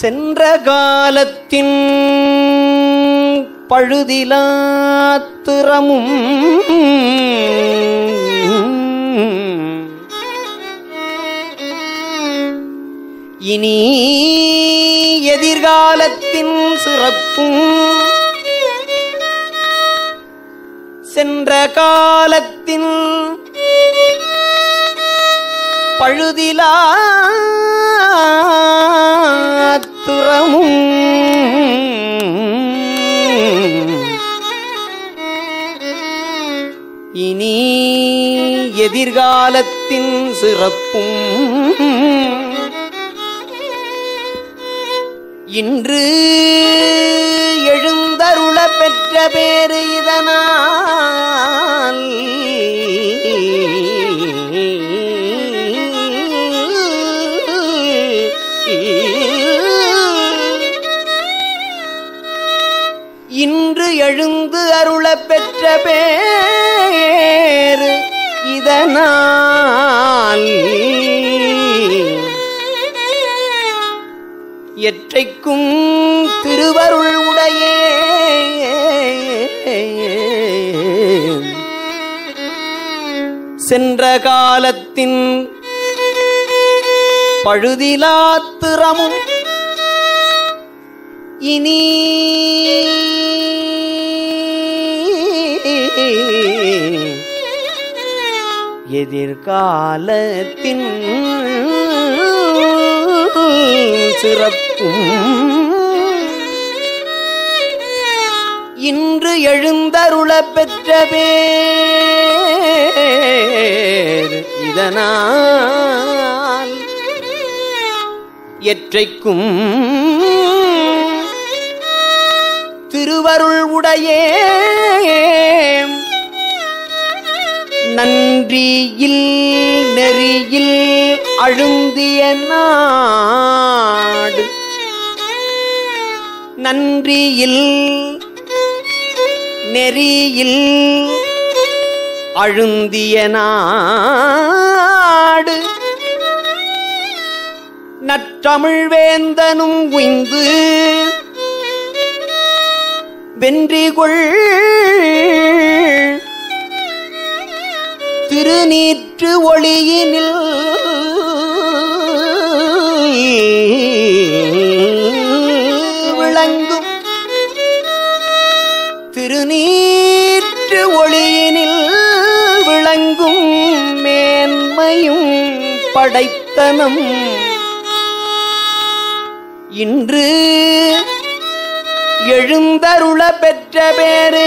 சென்ற காலத்தின் பழுதிலாத்திரமும் இனி எதிர்காலத்தின் சிறப்பும் சென்ற காலத்தின் பழுதிலா துறமும் இனி எதிர்காலத்தின் சிறப்பும் இன்று எழுந்தருள பெற்ற பேரு இதனால் இன்று எழுந்து அருள பெற்ற பேரு இதனால் எற்றைக்கும் திருவருள் உடையே சென்ற காலத்தின் பழுதிலாத்திரமும் இனி எதிர்காலத்தின் சிறப்பும் இன்று எழுந்தருள பெற்ற பேர் இதனால் எற்றைக்கும் திருவருள் உடையே நன்றியில் நெறியில் அழுந்திய நாடு நன்றியில் நெறியில் அழுந்திய நாடு நற்றமிழ் வேந்தனும் உய்ந்து வென்றிகொள் திருநீற்று ஒளியினில் விளங்கும் திருநீற்று ஒளியினில் விளங்கும் மேன்மையும் படைத்தனம் இன்று எழுந்தருள பெற்ற பேரு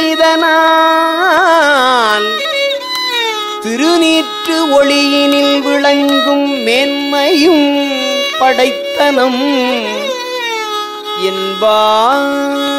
இதனால் திருநீற்று ஒளியினில் விளங்கும் மேன்மையும் படைத்தனம் என்பார்